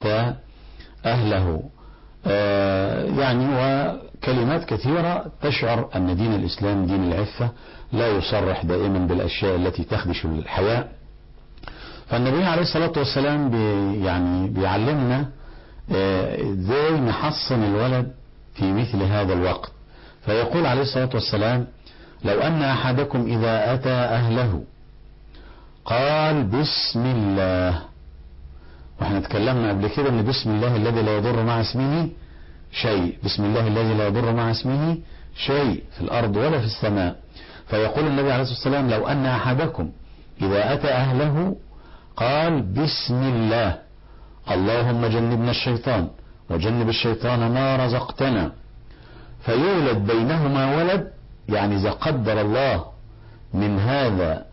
أتى أهله آه يعني وكلمات كثيرة تشعر أن دين الإسلام دين العفة لا يصرح دائما بالأشياء التي تخدش الحياة فالنبي عليه الصلاة والسلام بي يعني بيعلمنا ازاي نحصن الولد في مثل هذا الوقت فيقول عليه الصلاة والسلام لو أن أحدكم إذا أتى أهله قال بسم الله واحنا اتكلمنا قبل كده ان بسم الله الذي لا يضر مع اسمه شيء بسم الله الذي لا يضر مع اسمه شيء في الأرض ولا في السماء فيقول النبي عليه الصلاة والسلام لو أن أحدكم إذا أتى أهله قال بسم الله اللهم جنبنا الشيطان وجنب الشيطان ما رزقتنا فيولد بينهما ولد يعني إذا قدر الله من هذا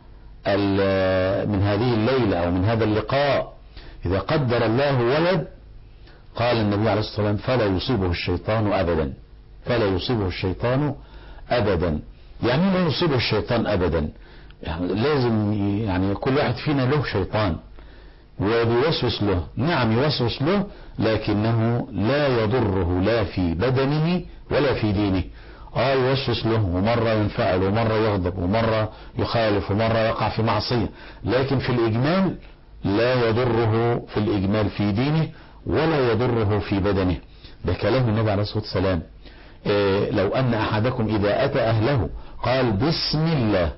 من هذه الليلة أو من هذا اللقاء إذا قدر الله ولد قال النبي عليه الصلاة والسلام فلا يصيبه الشيطان أبدا فلا يصيبه الشيطان أبدا يعني لا يصيبه الشيطان أبدا يعني لازم يعني كل واحد فينا له شيطان وبيوسوس له نعم يوسوس له لكنه لا يضره لا في بدنه ولا في دينه اه يوسوس له ومرة ينفعل ومرة يغضب ومرة يخالف ومرة يقع في معصية لكن في الإجمال لا يضره في الإجمال في دينه ولا يضره في بدنه ده كلام النبي عليه الصلاة والسلام إيه لو أن أحدكم إذا أتى أهله قال بسم الله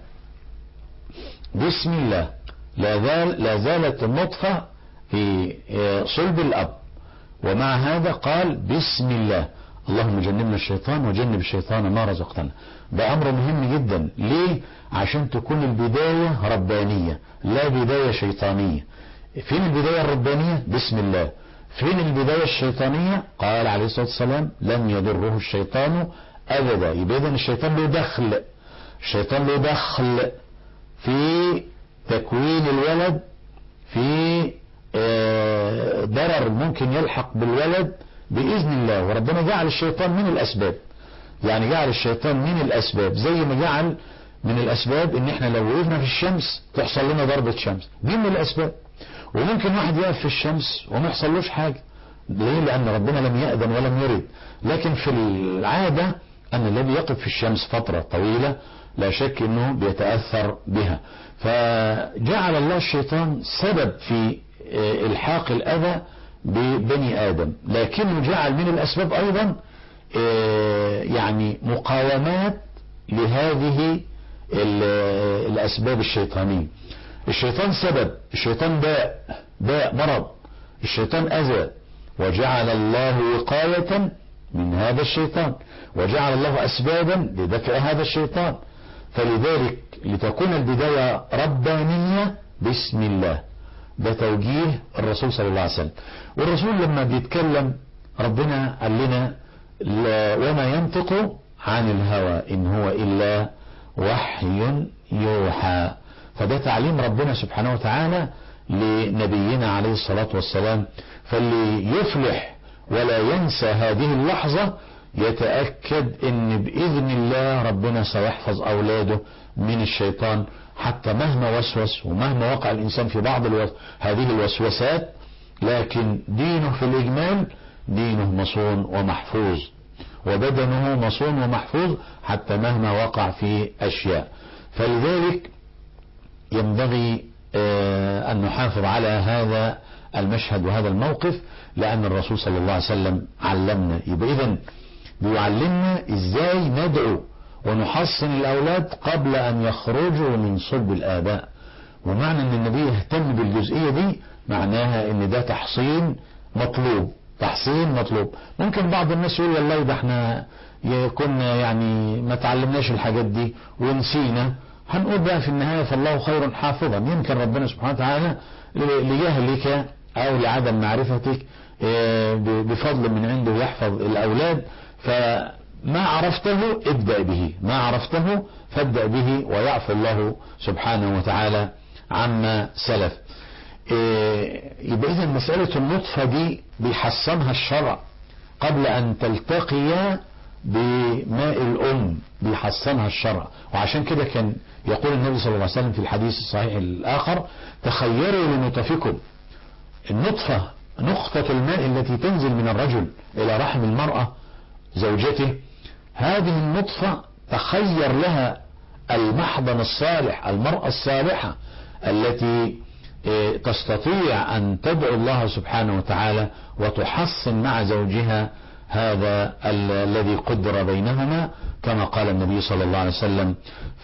بسم الله لا, زال لا زالت النطفة في صلب الأب ومع هذا قال بسم الله اللهم جنبنا الشيطان وجنب الشيطان ما رزقتنا ده أمر مهم جدا ليه عشان تكون البداية ربانية لا بداية شيطانية فين البداية الربانية بسم الله فين البداية الشيطانية قال عليه الصلاة والسلام لن يضره الشيطان أبدا يبقى إذن الشيطان له دخل الشيطان له دخل في تكوين الولد في ضرر ممكن يلحق بالولد بإذن الله وربنا جعل الشيطان من الأسباب يعني جعل الشيطان من الأسباب زي ما جعل من الأسباب إن إحنا لو وقفنا في الشمس تحصل لنا ضربة شمس دي من الأسباب وممكن واحد يقف في الشمس وما يحصلوش حاجة ليه لأن ربنا لم يأذن ولم يرد لكن في العادة أن الذي يقف في الشمس فترة طويلة لا شك أنه بيتأثر بها فجعل الله الشيطان سبب في الحاق الأذى ببني آدم لكنه جعل من الأسباب أيضا يعني مقاومات لهذه الأسباب الشيطانية الشيطان سبب الشيطان داء داء مرض الشيطان أذى وجعل الله وقاية من هذا الشيطان وجعل الله أسبابا لدفع هذا الشيطان فلذلك لتكون البداية ربانية بسم الله ده توجيه الرسول صلى الله عليه وسلم والرسول لما بيتكلم ربنا قال لنا وما ينطق عن الهوى إن هو إلا وحي يوحى فده تعليم ربنا سبحانه وتعالى لنبينا عليه الصلاة والسلام فاللي يفلح ولا ينسى هذه اللحظة يتأكد ان بإذن الله ربنا سيحفظ أولاده من الشيطان حتى مهما وسوس ومهما وقع الإنسان في بعض الوس... هذه الوسوسات لكن دينه في الإجمال دينه مصون ومحفوظ وبدنه مصون ومحفوظ حتى مهما وقع في أشياء فلذلك ينبغي أن نحافظ على هذا المشهد وهذا الموقف لأن الرسول صلى الله عليه وسلم علمنا يبقى إذن بيعلمنا إزاي ندعو ونحصن الأولاد قبل أن يخرجوا من صلب الآباء ومعنى أن النبي يهتم بالجزئية دي معناها أن ده تحصين مطلوب تحصين مطلوب ممكن بعض الناس يقول والله ده احنا كنا يعني ما تعلمناش الحاجات دي ونسينا هنقول بقى في النهاية فالله خير حافظا يمكن ربنا سبحانه وتعالى لجهلك أو لعدم معرفتك بفضل من عنده يحفظ الأولاد فما عرفته ابدأ به ما عرفته فابدأ به ويعفو الله سبحانه وتعالى عما سلف يبقى إذا مسألة النطفة دي بيحصنها الشرع قبل أن تلتقي بماء الأم بيحصنها الشرع وعشان كده كان يقول النبي صلى الله عليه وسلم في الحديث الصحيح الآخر تخيروا لنطفكم النطفة نقطة الماء التي تنزل من الرجل إلى رحم المرأة زوجته هذه النطفة تخير لها المحضن الصالح المرأة الصالحة التي تستطيع أن تدعو الله سبحانه وتعالى وتحصن مع زوجها هذا الذي قدر بينهما كما قال النبي صلى الله عليه وسلم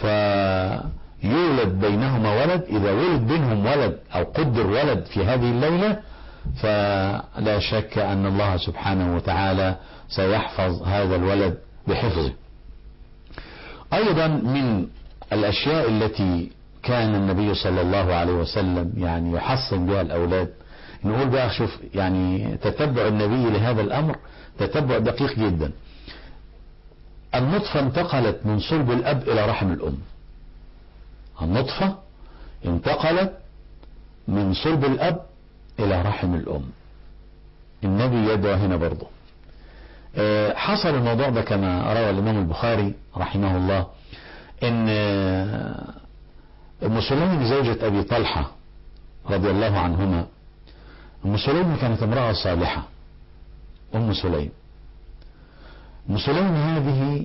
فيولد بينهما ولد إذا ولد بينهم ولد أو قدر ولد في هذه الليلة فلا شك أن الله سبحانه وتعالى سيحفظ هذا الولد بحفظه أيضا من الأشياء التي كان النبي صلى الله عليه وسلم يعني يحصن بها الأولاد نقول بقى شوف يعني تتبع النبي لهذا الأمر تتبع دقيق جدا النطفة انتقلت من صلب الأب إلى رحم الأم النطفة انتقلت من صلب الأب إلى رحم الأم النبي يدعو هنا برضه حصل الموضوع ده كما روى الإمام البخاري رحمه الله إن أم سليم زوجة أبي طلحة رضي الله عنهما أم سليم كانت امرأة صالحة أم سليم أم سليم هذه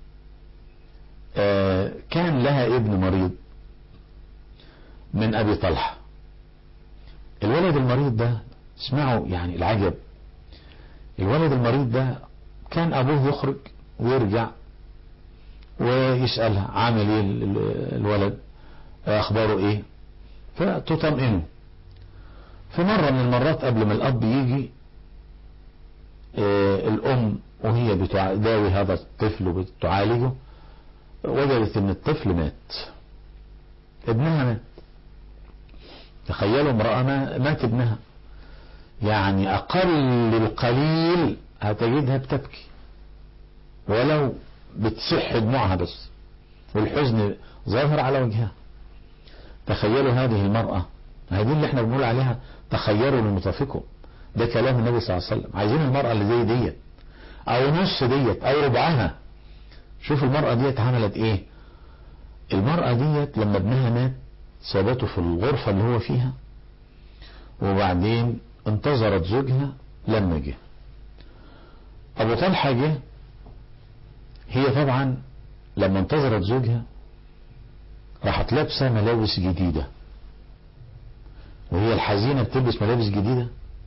كان لها ابن مريض من أبي طلحة الولد المريض ده اسمعوا يعني العجب الولد المريض ده كان أبوه يخرج ويرجع ويسألها عامل ايه الولد اخباره ايه فتطمئنه في مرة من المرات قبل ما الاب يجي اه الام وهي بتداوي هذا الطفل وبتعالجه وجدت ان الطفل مات ابنها مات تخيلوا امرأة مات ابنها يعني اقل القليل هتجدها بتبكي ولو بتصح دموعها بس والحزن ظاهر على وجهها تخيلوا هذه المرأة هذه اللي احنا بنقول عليها تخيروا لمطافكم ده كلام النبي صلى الله عليه وسلم عايزين المرأة اللي زي ديت او نص ديت او ربعها شوف المرأة ديت عملت ايه المرأة ديت لما ابنها مات سابته في الغرفة اللي هو فيها وبعدين انتظرت زوجها لما جه ابو طلحة جه هي طبعا لما انتظرت زوجها راحت لابسة ملابس جديدة وهي الحزينة بتلبس ملابس جديدة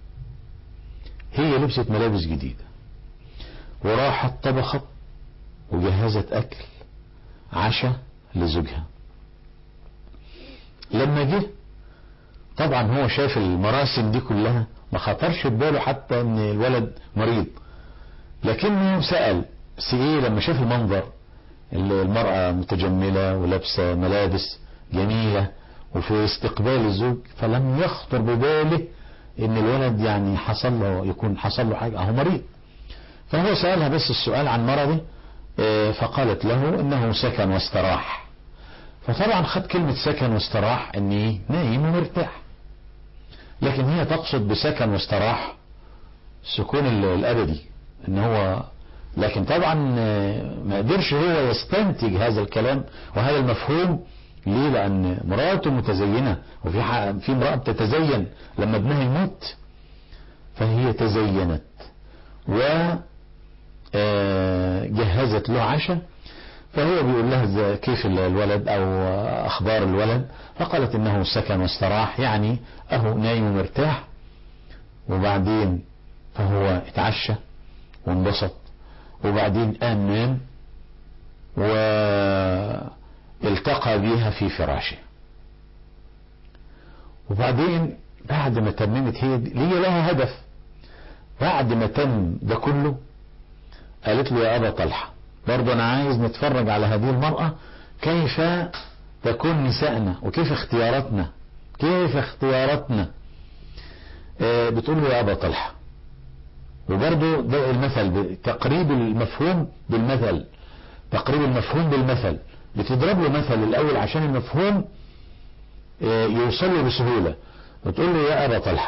هي لبست ملابس جديدة وراحت طبخت وجهزت أكل عشاء لزوجها لما جه طبعا هو شاف المراسم دي كلها ما خطرش في باله حتى ان الولد مريض لكنه سأل سئيه لما شاف المنظر المرأة متجملة ولابسة ملابس جميلة وفي استقبال الزوج فلم يخطر بباله ان الولد يعني حصل له يكون حصل له حاجة اهو مريض فهو سألها بس السؤال عن مرضه فقالت له انه سكن واستراح فطبعا خد كلمة سكن واستراح ان ايه نايم ومرتاح لكن هي تقصد بسكن واستراح السكون الابدي ان هو لكن طبعا ما قدرش هو يستنتج هذا الكلام وهذا المفهوم ليه لان مراته متزينة وفي في امرأة بتتزين لما ابنها يموت فهي تزينت و جهزت له عشاء فهو بيقول لها كيف الولد او اخبار الولد فقالت انه سكن واستراح يعني اهو نايم ومرتاح وبعدين فهو اتعشى وانبسط وبعدين قام نام والتقى بها في فراشه وبعدين بعد ما تممت هي ليه لها هدف بعد ما تم ده كله قالت له يا أبا طلحة برضه أنا عايز نتفرج على هذه المرأة كيف تكون نسائنا وكيف اختياراتنا كيف اختياراتنا آه بتقول له يا أبا طلحة وبرضه ده المثل تقريب المفهوم بالمثل تقريب المفهوم بالمثل بتضرب له مثل الأول عشان المفهوم آه يوصل له بسهولة بتقول له يا أبا طلحة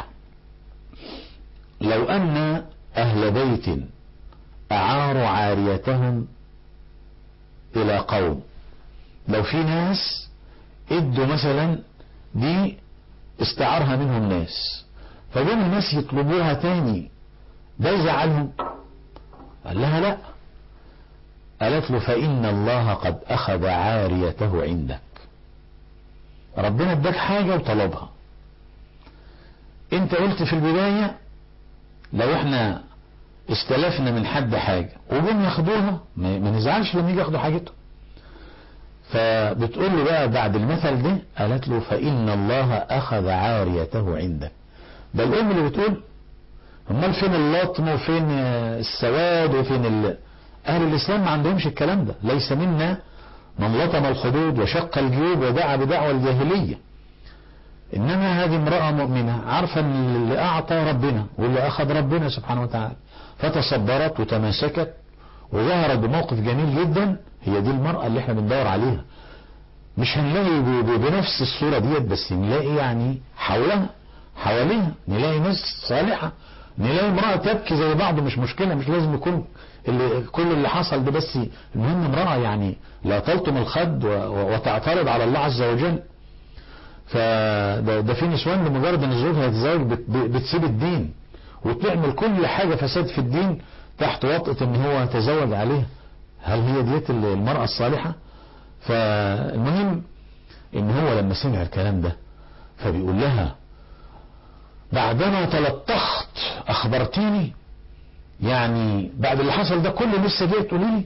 لو أن أهل بيت أعاروا عاريتهم إلى قوم لو في ناس ادوا مثلا دي استعارها منهم ناس فجم الناس يطلبوها تاني ده يزعلهم قال لها لا قالت له فإن الله قد أخذ عاريته عندك ربنا اداك حاجة وطلبها انت قلت في البداية لو احنا استلفنا من حد حاجة وجم ياخدوها ما نزعلش لما يجي ياخدوا حاجته فبتقول له بقى بعد المثل ده قالت له فإن الله أخذ عاريته عندك ده الأم اللي بتقول امال فين اللطم وفين السواد وفين ال... أهل الإسلام ما عندهمش الكلام ده ليس منا من لطم الخدود وشق الجيوب ودعا بدعوى الجاهلية إنما هذه امرأة مؤمنة عارفة أن اللي أعطى ربنا واللي أخذ ربنا سبحانه وتعالى فتصبرت وتماسكت وظهرت بموقف جميل جدا هي دي المرأة اللي احنا بندور عليها مش هنلاقي بنفس الصورة ديت بس نلاقي يعني حولها حواليها نلاقي ناس صالحة نلاقي امرأة تبكي زي بعض مش مشكلة مش لازم يكون اللي كل اللي حصل ده بس المهم امرأة يعني لا تلطم الخد وتعترض على الله عز وجل فده ده في نسوان لمجرد ان زوجها يتزوج بتسيب الدين وتعمل كل حاجة فساد في الدين تحت وطأة ان هو يتزوج عليها هل هي ديت المرأة الصالحة فالمهم ان هو لما سمع الكلام ده فبيقول لها بعدما تلطخت اخبرتيني يعني بعد اللي حصل ده كله لسه جاي تقولي لي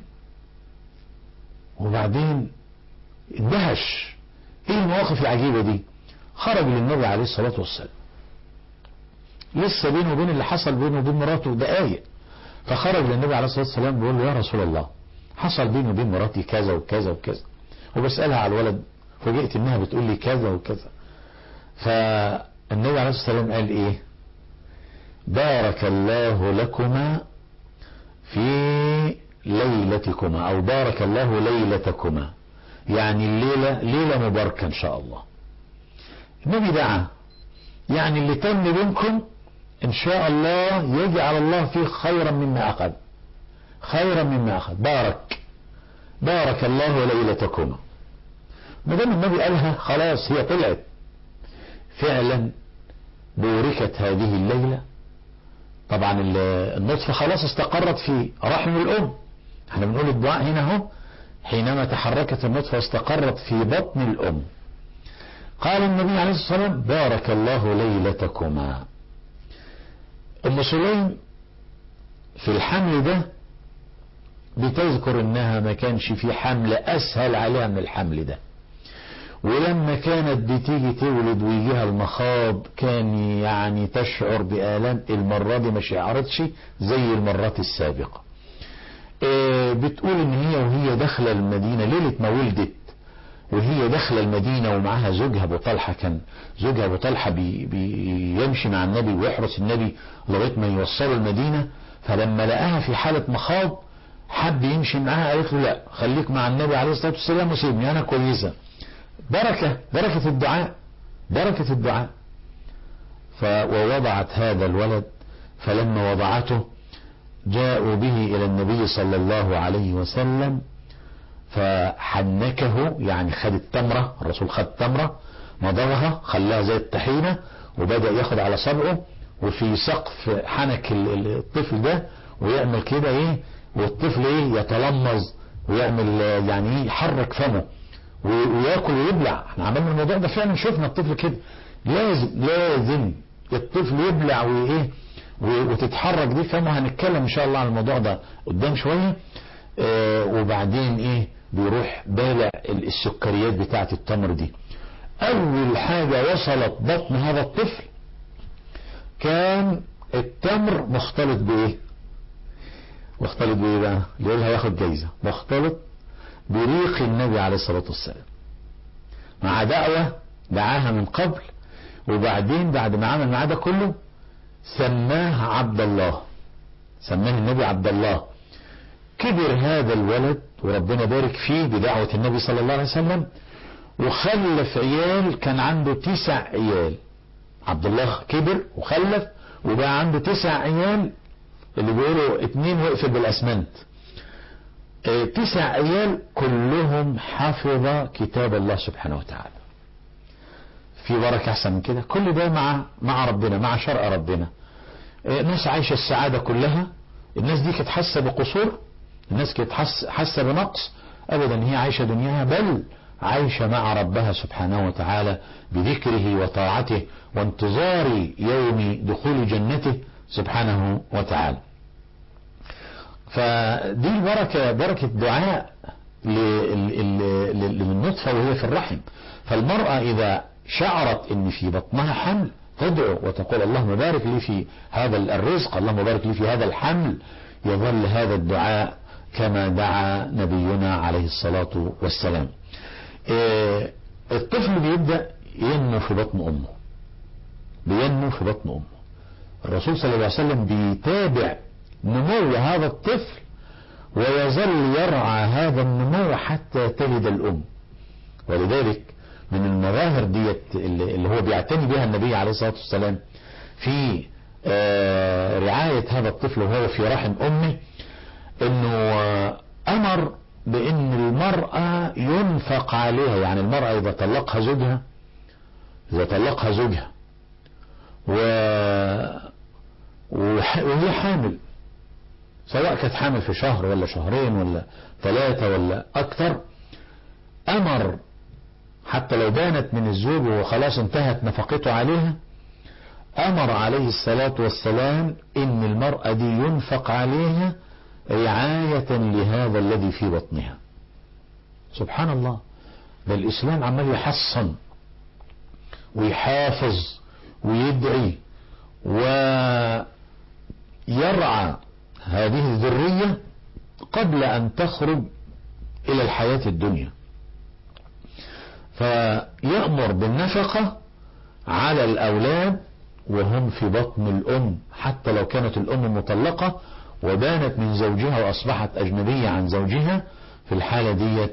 وبعدين اندهش ايه المواقف العجيبة دي خرج للنبي عليه الصلاة والسلام لسه بينه وبين اللي حصل بينه وبين مراته دقايق فخرج للنبي عليه الصلاة والسلام بيقول له يا رسول الله حصل بيني وبين مراتي كذا وكذا وكذا وبسألها على الولد فوجئت انها بتقول لي كذا وكذا فالنبي عليه الصلاة والسلام قال ايه بارك الله لكما في ليلتكما او بارك الله ليلتكما يعني الليلة ليلة مباركة ان شاء الله النبي دعا يعني اللي تم بينكم ان شاء الله يجعل الله فيه خيرا مما اخذ خيرا مما اخذ بارك بارك الله ليلتكما ما دام النبي قالها خلاص هي طلعت فعلا بوركت هذه الليله طبعا النطفه خلاص استقرت في رحم الام احنا بنقول الدعاء هنا اهو حينما تحركت النطفه واستقرت في بطن الام قال النبي عليه الصلاه والسلام بارك الله ليلتكما ام سليم في الحمل ده بتذكر انها ما كانش في حمل اسهل عليها من الحمل ده ولما كانت بتيجي تولد ويجيها المخاض كان يعني تشعر بآلام المرة دي ما شعرتش زي المرات السابقة بتقول ان هي وهي داخلة المدينة ليلة ما ولدت وهي داخلة المدينة ومعاها زوجها ابو طلحة كان زوجها ابو طلحة بي بيمشي مع النبي ويحرس النبي لغاية ما يوصلوا المدينة فلما لقاها في حالة مخاض حب يمشي معاها قالت له لا خليك مع النبي عليه الصلاة والسلام وسيبني انا كويسة بركة بركة الدعاء بركة الدعاء ووضعت هذا الولد فلما وضعته جاءوا به إلى النبي صلى الله عليه وسلم فحنكه يعني خد التمرة الرسول خد تمرة مضغها خلاها زي الطحينة وبدأ ياخد على صبعه وفي سقف حنك الطفل ده ويعمل كده ايه والطفل ايه يتلمظ ويعمل يعني ايه يحرك فمه وياكل ويبلع احنا عملنا الموضوع ده فعلا شفنا الطفل كده لازم لازم الطفل يبلع وايه وتتحرك دي فما هنتكلم ان شاء الله عن الموضوع ده قدام شويه اه وبعدين ايه بيروح بالع السكريات بتاعه التمر دي اول حاجه وصلت بطن هذا الطفل كان التمر مختلط بايه مختلط بايه بقى اللي هياخد جايزه مختلط بريق النبي عليه الصلاة والسلام مع دعوة دعاها من قبل وبعدين بعد ما عمل معاه ده كله سماه عبد الله سماه النبي عبد الله كبر هذا الولد وربنا بارك فيه بدعوة النبي صلى الله عليه وسلم وخلف عيال كان عنده تسع عيال عبد الله كبر وخلف وبقى عنده تسع عيال اللي بيقولوا اتنين وقفت بالاسمنت تسع عيال كلهم حفظ كتاب الله سبحانه وتعالى في بركة أحسن من كده كل ده مع مع ربنا مع شرع ربنا ناس عايشة السعادة كلها الناس دي كانت حاسة بقصور الناس كانت حاسة بنقص أبدا هي عايشة دنياها بل عايشة مع ربها سبحانه وتعالى بذكره وطاعته وانتظار يوم دخول جنته سبحانه وتعالى فدي البركة بركة دعاء للنطفة وهي في الرحم فالمرأة إذا شعرت ان في بطنها حمل تدعو وتقول اللهم بارك لي في هذا الرزق اللهم بارك لي في هذا الحمل يظل هذا الدعاء كما دعا نبينا عليه الصلاة والسلام الطفل بيبدأ ينمو في بطن أمه بينمو في بطن أمه الرسول صلى الله عليه وسلم بيتابع نمو هذا الطفل ويظل يرعى هذا النمو حتى تلد الأم ولذلك من المظاهر ديت اللي هو بيعتني بها النبي عليه الصلاة والسلام في رعاية هذا الطفل وهو في رحم أمه انه امر بان المرأة ينفق عليها يعني المرأة اذا طلقها زوجها اذا طلقها زوجها و... وهي حامل سواء كانت حامل في شهر ولا شهرين ولا ثلاثة ولا اكثر امر حتى لو بانت من الزوج وخلاص انتهت نفقته عليها امر عليه الصلاة والسلام ان المرأة دي ينفق عليها رعاية لهذا الذي في بطنها سبحان الله ده الإسلام عمال يحصن ويحافظ ويدعي ويرعى هذه الذرية قبل أن تخرج إلى الحياة الدنيا فيأمر بالنفقة على الأولاد وهم في بطن الأم حتى لو كانت الأم مطلقة وبانت من زوجها وأصبحت أجنبية عن زوجها في الحالة دي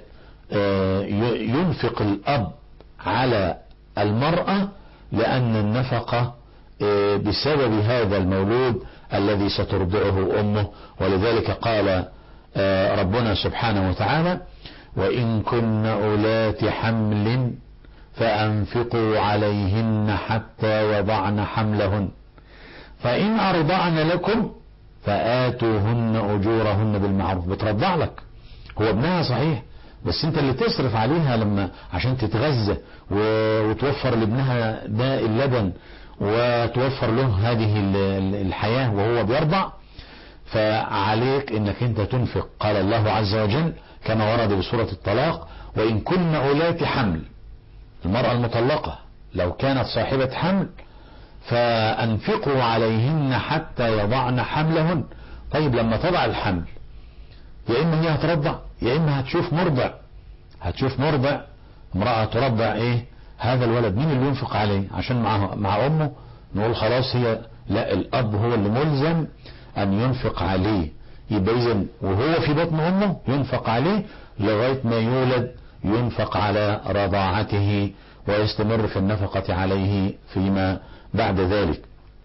ينفق الأب على المرأة لأن النفقة بسبب هذا المولود الذي سترضعه أمه ولذلك قال ربنا سبحانه وتعالى وإن كن أولات حمل فأنفقوا عليهن حتى يضعن حملهن فإن أرضعن لكم فآتوهن أجورهن بالمعروف بترضع لك هو ابنها صحيح بس انت اللي تصرف عليها لما عشان تتغذى وتوفر لابنها ده اللبن وتوفر له هذه الحياة وهو بيرضع فعليك انك انت تنفق قال الله عز وجل كما ورد بسورة الطلاق وإن كن أولات حمل المرأة المطلقة لو كانت صاحبة حمل فأنفقوا عليهن حتى يضعن حملهن طيب لما تضع الحمل يا إما هي هترضع يا إما هتشوف مرضع هتشوف مرضع امرأة ترضع إيه هذا الولد مين اللي ينفق عليه عشان مع, مع أمه نقول خلاص هي لا الأب هو اللي ملزم أن ينفق عليه يبقى إذا وهو في بطن أمه ينفق عليه لغاية ما يولد ينفق على رضاعته ويستمر في النفقة عليه فيما بعد ذلك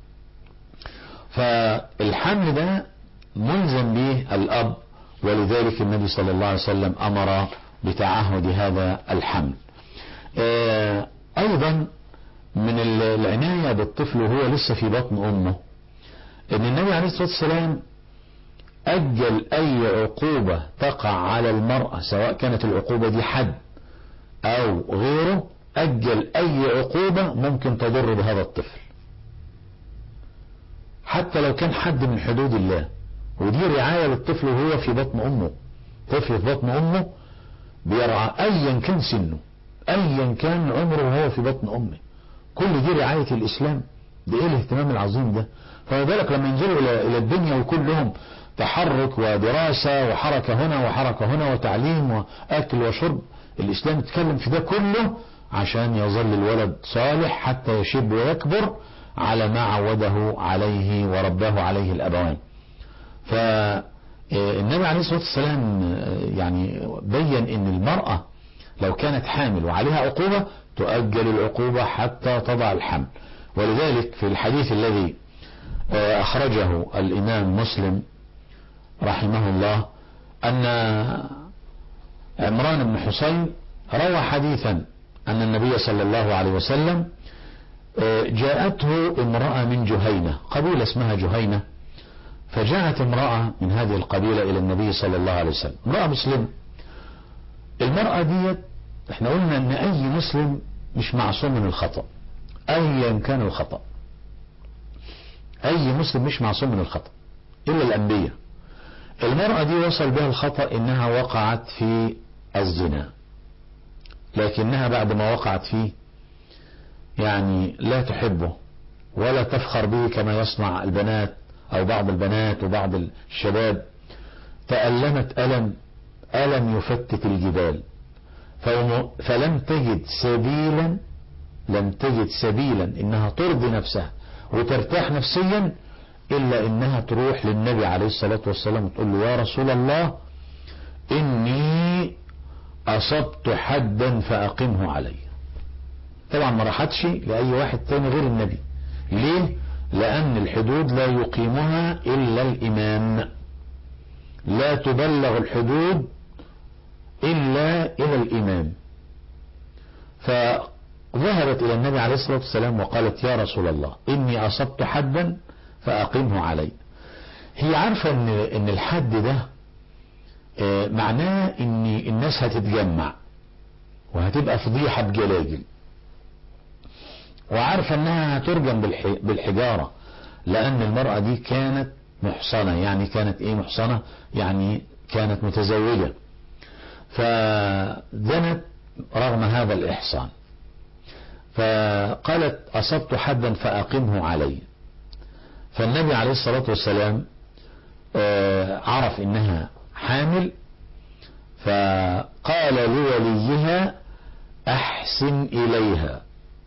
فالحمل ده ملزم به الأب ولذلك النبي صلى الله عليه وسلم أمر بتعهد هذا الحمل أيضا من العناية بالطفل وهو لسه في بطن أمه أن النبي عليه الصلاة والسلام أجل أي عقوبة تقع على المرأة سواء كانت العقوبة دي حد أو غيره أجل أي عقوبة ممكن تضر بهذا الطفل حتى لو كان حد من حدود الله ودي رعاية للطفل وهو في بطن أمه طفل في بطن أمه بيرعى أيا كان سنه أيا كان عمره وهو في بطن أمه كل دي رعاية الإسلام ده إيه الاهتمام العظيم ده فما بالك لما ينزلوا إلى الدنيا ويكون لهم تحرك ودراسة وحركة هنا وحركة هنا وتعليم وأكل وشرب الإسلام يتكلم في ده كله عشان يظل الولد صالح حتى يشب ويكبر على ما عوده عليه ورباه عليه الأبوان فالنبي عليه الصلاة والسلام يعني بين ان المرأة لو كانت حامل وعليها عقوبة تؤجل العقوبة حتى تضع الحمل ولذلك في الحديث الذي أخرجه الإمام مسلم رحمه الله أن عمران بن حسين روى حديثا أن النبي صلى الله عليه وسلم جاءته امرأة من جهينة قبيلة اسمها جهينة فجاءت امرأة من هذه القبيلة إلى النبي صلى الله عليه وسلم امرأة مسلمة المرأة ديت احنا قلنا ان اي مسلم مش معصوم من الخطأ ايا كان الخطأ اي مسلم مش معصوم من الخطأ الا الانبياء المرأة دي وصل بها الخطأ انها وقعت في الزنا لكنها بعد ما وقعت فيه يعني لا تحبه ولا تفخر به كما يصنع البنات او بعض البنات وبعض الشباب تألمت ألم ألم يفتت الجبال فلم تجد سبيلا لم تجد سبيلا انها ترضي نفسها وترتاح نفسيا الا انها تروح للنبي عليه الصلاة والسلام وتقول له يا رسول الله اني اصبت حدا فاقمه علي طبعا ما راحتش لاي واحد تاني غير النبي ليه لان الحدود لا يقيمها الا الامام لا تبلغ الحدود إلا إلى الإمام فذهبت إلى النبي عليه الصلاة والسلام وقالت يا رسول الله إني أصبت حدا فأقمه علي هي عارفة إن, إن الحد ده معناه إن الناس هتتجمع وهتبقى فضيحة بجلاجل وعارفة إنها هترجم بالحجارة لأن المرأة دي كانت محصنة يعني كانت إيه محصنة يعني كانت متزوجة فزنت رغم هذا الإحصان فقالت أصبت حدا فأقمه علي فالنبي عليه الصلاة والسلام عرف إنها حامل فقال لوليها أحسن إليها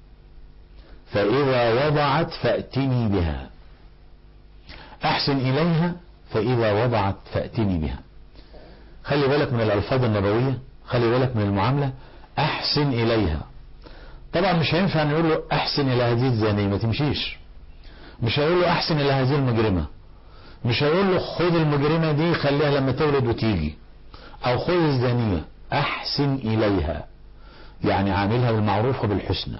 فإذا وضعت فأتني بها أحسن إليها فإذا وضعت فأتني بها خلي بالك من الألفاظ النبوية خلي بالك من المعاملة أحسن إليها طبعا مش هينفع نقول له أحسن إلى هذه الزانية ما تمشيش مش هيقول له أحسن إلى هذه المجرمة مش هيقول له خذ المجرمة دي خليها لما تولد وتيجي أو خذ الزانية أحسن إليها يعني عاملها بالمعروف وبالحسنى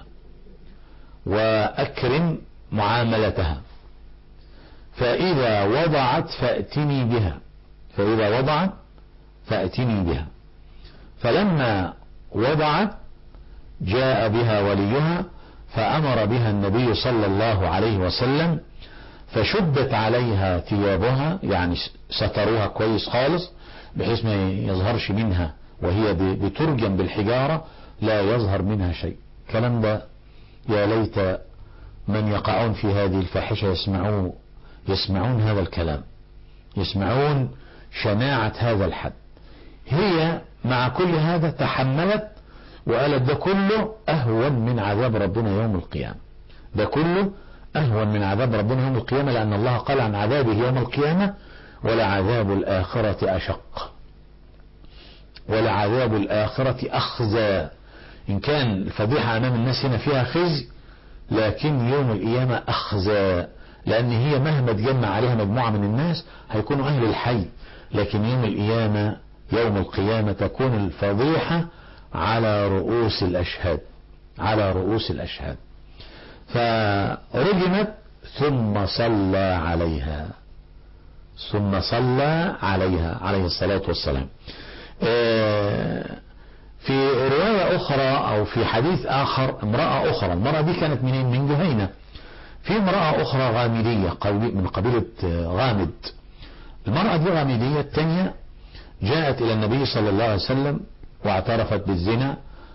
وأكرم معاملتها فإذا وضعت فأتني بها فإذا وضعت فأتني بها فلما وضعت جاء بها وليها فأمر بها النبي صلى الله عليه وسلم فشدت عليها ثيابها يعني ستروها كويس خالص بحيث ما يظهرش منها وهي بترجم بالحجارة لا يظهر منها شيء كلام ده يا ليت من يقعون في هذه الفاحشة يسمعون يسمعون هذا الكلام يسمعون شناعة هذا الحد هي مع كل هذا تحملت وقالت ده كله أهون من عذاب ربنا يوم القيامة ده كله أهون من عذاب ربنا يوم القيامة لأن الله قال عن عذابه يوم القيامة ولعذاب الآخرة أشق ولعذاب الآخرة أخزى إن كان الفضيحة أمام الناس هنا فيها خزي لكن يوم القيامة أخزى لأن هي مهما تجمع عليها مجموعة من الناس هيكونوا أهل الحي لكن يوم القيامة يوم القيامة تكون الفضيحة على رؤوس الأشهاد على رؤوس الأشهاد فرجمت ثم صلى عليها ثم صلى عليها عليه الصلاة والسلام في رواية أخرى أو في حديث آخر امرأة أخرى المرأة دي كانت منين من جهينة في امرأة أخرى غامدية من قبيلة غامد المرأة دي غامدية الثانية جاءت إلى النبي صلى الله عليه وسلم واعترفت بالزنا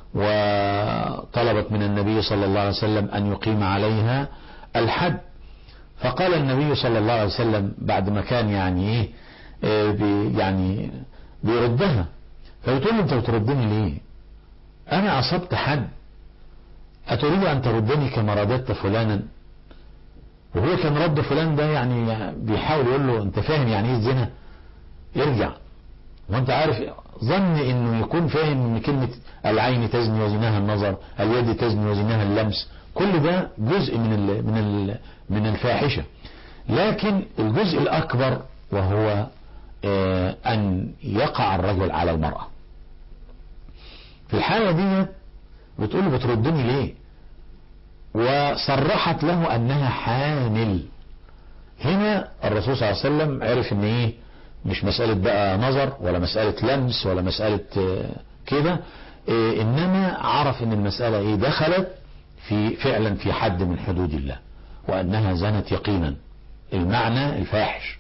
وطلبت من النبي صلى الله عليه وسلم أن يقيم عليها الحد فقال النبي صلى الله عليه وسلم بعد ما كان يعني ايه بي يعني بيردها فبتقول له انت بتردني ليه انا اصبت حد اتريد ان تردني كما رددت فلانا وهو كان رد فلان ده يعني بيحاول يقول له انت فاهم يعني ايه الزنا يرجع وانت عارف ظن انه يكون فاهم ان كلمة العين تزني وزناها النظر اليد تزني وزناها اللمس كل ده جزء من ال من ال من الفاحشة لكن الجزء الاكبر وهو اه ان يقع الرجل على المرأة في الحالة دي بتقول له بتردني ليه وصرحت له أنها حامل هنا الرسول صلى الله عليه وسلم عرف ان ايه مش مسألة بقى نظر ولا مسألة لمس ولا مسألة كده إيه انما عرف ان المسألة ايه دخلت في فعلا في حد من حدود الله وانها زنت يقينا المعنى الفاحش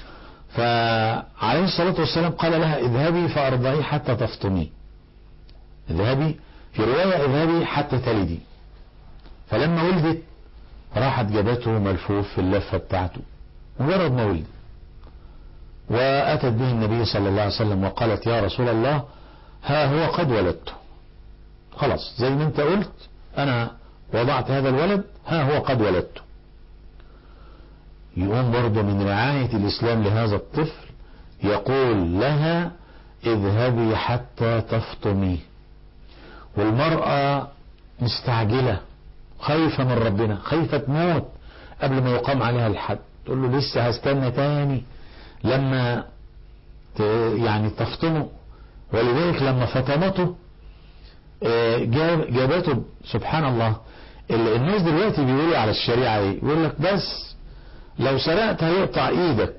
فعليه الصلاة والسلام قال لها اذهبي فارضعي حتى تفطمي اذهبي في رواية اذهبي حتى تلدي فلما ولدت راحت جابته ملفوف في اللفة بتاعته مجرد ما ولد وأتت به النبي صلى الله عليه وسلم وقالت يا رسول الله ها هو قد ولدته خلاص زي ما انت قلت انا وضعت هذا الولد ها هو قد ولدته يقوم برضه من رعاية الإسلام لهذا الطفل يقول لها اذهبي حتى تفطمي والمرأة مستعجلة خايفة من ربنا خايفة تموت قبل ما يقام عليها الحد تقول له لسه هستنى تاني لما يعني تفطمه ولذلك لما فطمته جابته سبحان الله الناس دلوقتي بيقولوا على الشريعة ايه يقول لك بس لو سرقت هيقطع ايدك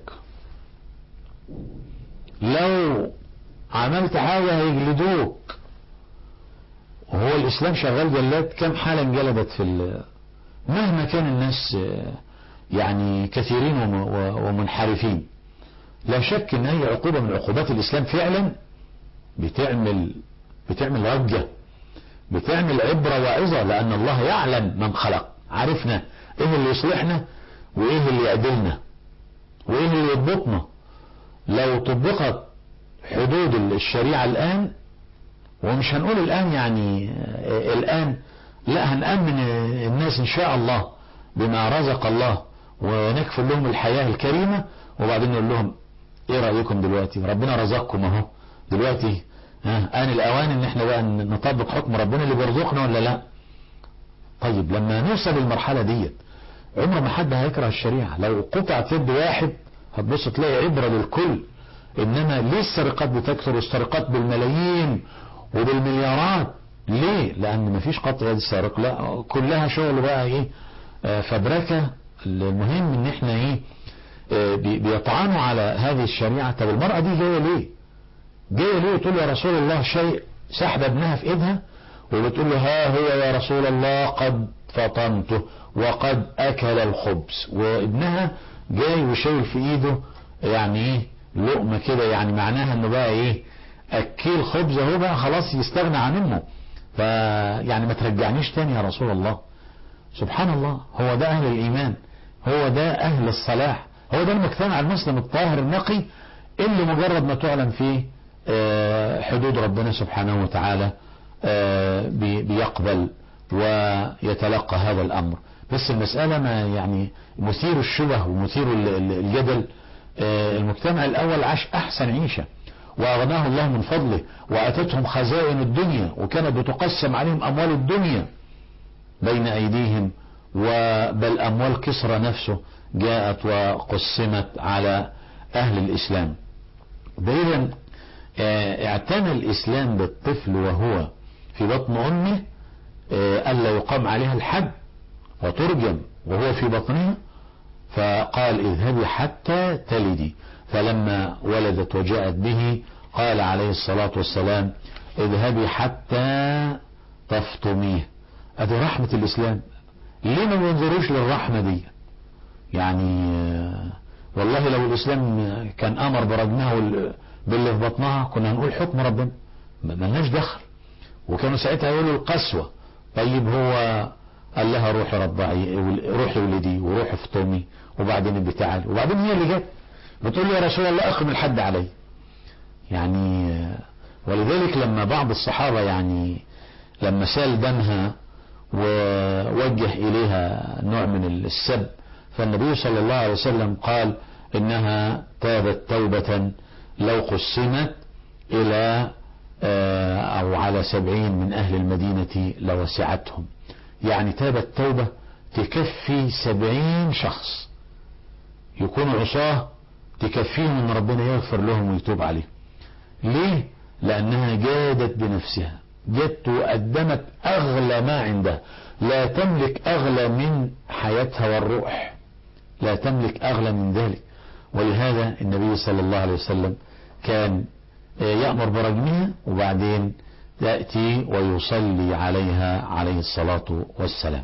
لو عملت حاجة هيجلدوك وهو الاسلام شغال جلاد كم حالة انجلدت في مهما كان الناس يعني كثيرين ومنحرفين لا شك ان اي عقوبة من عقوبات الاسلام فعلا بتعمل بتعمل رجة بتعمل عبرة واعظة لان الله يعلم من خلق عرفنا ايه اللي يصلحنا وايه اللي يعدلنا وايه اللي يضبطنا لو طبقت حدود الشريعة الان ومش هنقول الان يعني الان لا هنأمن الناس ان شاء الله بما رزق الله ونكفل لهم الحياة الكريمة وبعدين نقول لهم ايه رأيكم دلوقتي ربنا رزقكم اهو دلوقتي ها آن الأوان ان احنا بقى نطبق حكم ربنا اللي بيرزقنا ولا لا طيب لما نوصل للمرحلة ديت عمر ما حد هيكره الشريعة لو قطعت يد واحد هتبص تلاقي عبرة للكل انما ليه السرقات بتكثر والسرقات بالملايين وبالمليارات ليه لان مفيش قطع يد السارق لا كلها شغل بقى ايه آه فبركة المهم ان احنا ايه آه بيطعنوا على هذه الشريعة طب المرأة دي جاية ليه جاية ليه تقول يا رسول الله شيء سحب ابنها في ايدها وبتقول له ها هو يا رسول الله قد فطمته وقد اكل الخبز وابنها جاي وشايل في ايده يعني ايه لقمة كده يعني معناها انه بقى ايه اكيل خبز اهو بقى خلاص يستغنى عن امه فيعني ما ترجعنيش تاني يا رسول الله سبحان الله هو ده اهل الايمان هو ده اهل الصلاح هو ده المجتمع المسلم الطاهر النقي اللي مجرد ما تعلن فيه حدود ربنا سبحانه وتعالى بيقبل ويتلقى هذا الامر بس المسألة ما يعني مثير الشبه ومثير الجدل المجتمع الاول عاش احسن عيشة واغناه الله من فضله واتتهم خزائن الدنيا وكانت بتقسم عليهم اموال الدنيا بين ايديهم وبل اموال كسرى نفسه جاءت وقسمت على اهل الاسلام اذا اعتنى الاسلام بالطفل وهو في بطن امه الا يقام عليها الحد وترجم وهو في بطنها فقال اذهبي حتى تلدي فلما ولدت وجاءت به قال عليه الصلاة والسلام اذهبي حتى تفطميه ادي رحمة الاسلام ليه ما بينظروش للرحمة دي يعني والله لو الاسلام كان امر برجمها باللي في بطنها كنا هنقول حكم ربنا ملناش دخل وكانوا ساعتها يقولوا القسوة طيب هو قال لها روحي رضعي روحي ولدي وروحي افطمي وبعدين البتاع وبعدين هي اللي جت بتقول لي يا رسول الله اقم الحد علي يعني ولذلك لما بعض الصحابة يعني لما سال دمها ووجه إليها نوع من السب فالنبي صلى الله عليه وسلم قال إنها تابت توبة لو قسمت إلى أو على سبعين من أهل المدينة لوسعتهم يعني تابت توبة تكفي سبعين شخص يكونوا عصاه تكفيهم ان ربنا يغفر لهم ويتوب عليهم ليه لانها جادت بنفسها جت وقدمت أغلى ما عندها لا تملك أغلى من حياتها والروح لا تملك أغلى من ذلك ولهذا النبي صلى الله عليه وسلم كان يأمر برجمها وبعدين يأتي ويصلي عليها عليه الصلاة والسلام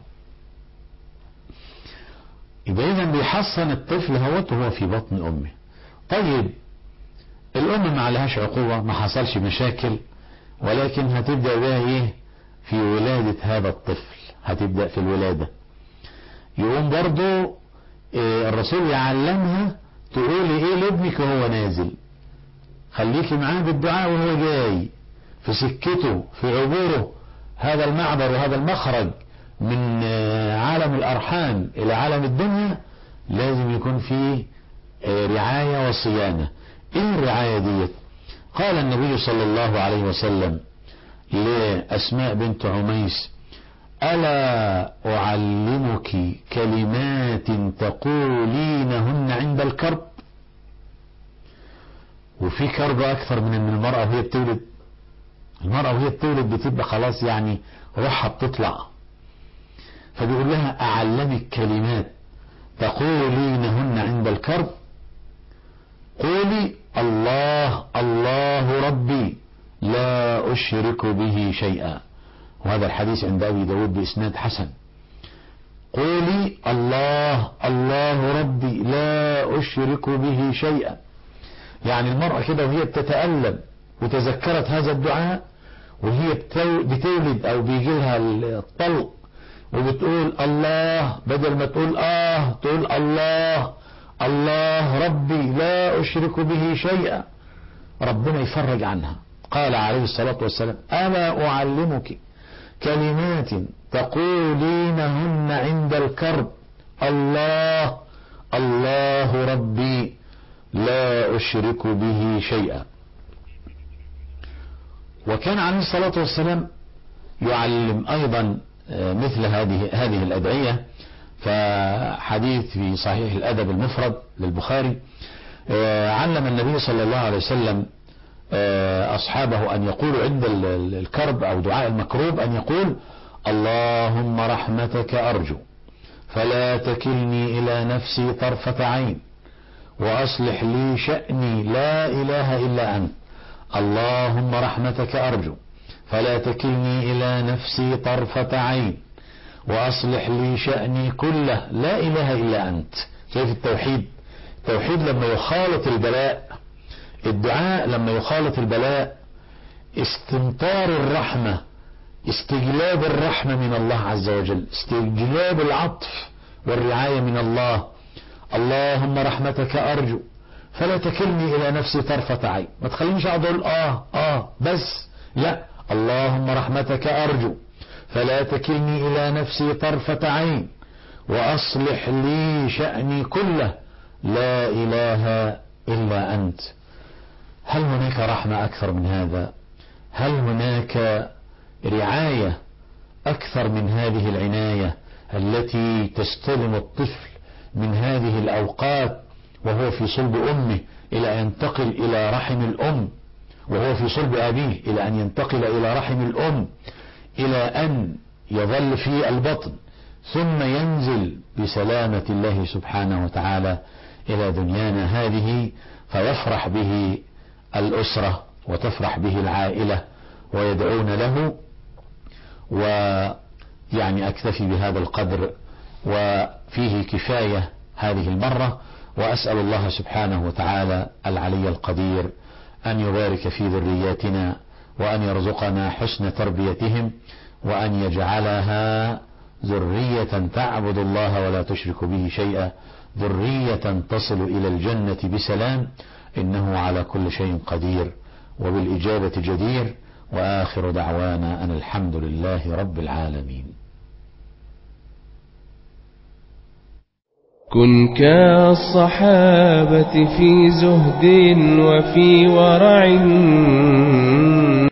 يبقى إذا بيحصن الطفل هوت وهو في بطن أمه طيب الأم ما عليهاش عقوبة ما حصلش مشاكل ولكن هتبدأ بقى إيه في ولادة هذا الطفل هتبدأ في الولادة يقوم برضو إيه الرسول يعلمها تقولي إيه لابنك وهو نازل خليكي معاه بالدعاء وهو جاي في سكته في عبوره هذا المعبر وهذا المخرج من عالم الأرحام إلى عالم الدنيا لازم يكون فيه رعاية وصيانة إيه الرعاية ديت قال النبي صلى الله عليه وسلم لأسماء بنت عميس ألا أعلمك كلمات تقولينهن عند الكرب وفي كرب أكثر من أن المرأة وهي بتولد المرأة وهي بتولد بتبقى خلاص يعني روحها بتطلع فبيقول لها أعلمك كلمات تقولينهن عند الكرب قولي الله الله ربي لا أشرك به شيئا وهذا الحديث عند أبي داود بإسناد حسن قولي الله الله ربي لا أشرك به شيئا يعني المرأة كده وهي بتتألم وتذكرت هذا الدعاء وهي بتولد أو بيجي لها الطلق وبتقول الله بدل ما تقول آه تقول الله الله ربي لا أشرك به شيئا ربنا يفرج عنها قال عليه الصلاة والسلام ألا أعلمك كلمات تقولينهن عند الكرب الله الله ربي لا أشرك به شيئا وكان عليه الصلاة والسلام يعلم أيضا مثل هذه هذه الأدعية فحديث في صحيح الأدب المفرد للبخاري علم النبي صلى الله عليه وسلم أصحابه أن يقولوا عند الكرب أو دعاء المكروب أن يقول اللهم رحمتك أرجو فلا تكلني إلى نفسي طرفة عين وأصلح لي شأني لا إله إلا أنت اللهم رحمتك أرجو فلا تكلني إلى نفسي طرفة عين وأصلح لي شأني كله لا إله إلا أنت شايف التوحيد التوحيد لما يخالط البلاء الدعاء لما يخالط البلاء استمطار الرحمة استجلاب الرحمة من الله عز وجل استجلاب العطف والرعاية من الله اللهم رحمتك أرجو فلا تكلني إلى نفسي طرفة عين ما تخلينيش أقعد أقول آه آه بس لا اللهم رحمتك أرجو فلا تكلني إلى نفسي طرفة عين وأصلح لي شأني كله لا إله إلا أنت هل هناك رحمة أكثر من هذا هل هناك رعاية أكثر من هذه العناية التي تستلم الطفل من هذه الأوقات وهو في صلب أمه إلى أن ينتقل إلى رحم الأم وهو في صلب أبيه إلى أن ينتقل إلى رحم الأم إلى أن يظل في البطن ثم ينزل بسلامة الله سبحانه وتعالى إلى دنيانا هذه فيفرح به الأسرة وتفرح به العائلة ويدعون له ويعني أكتفي بهذا القدر وفيه كفاية هذه المرة وأسأل الله سبحانه وتعالى العلي القدير أن يبارك في ذرياتنا وأن يرزقنا حسن تربيتهم وأن يجعلها ذرية تعبد الله ولا تشرك به شيئا ذرية تصل إلى الجنة بسلام إنه على كل شيء قدير وبالإجابة جدير وآخر دعوانا أن الحمد لله رب العالمين كن كالصحابة في زهد وفي ورع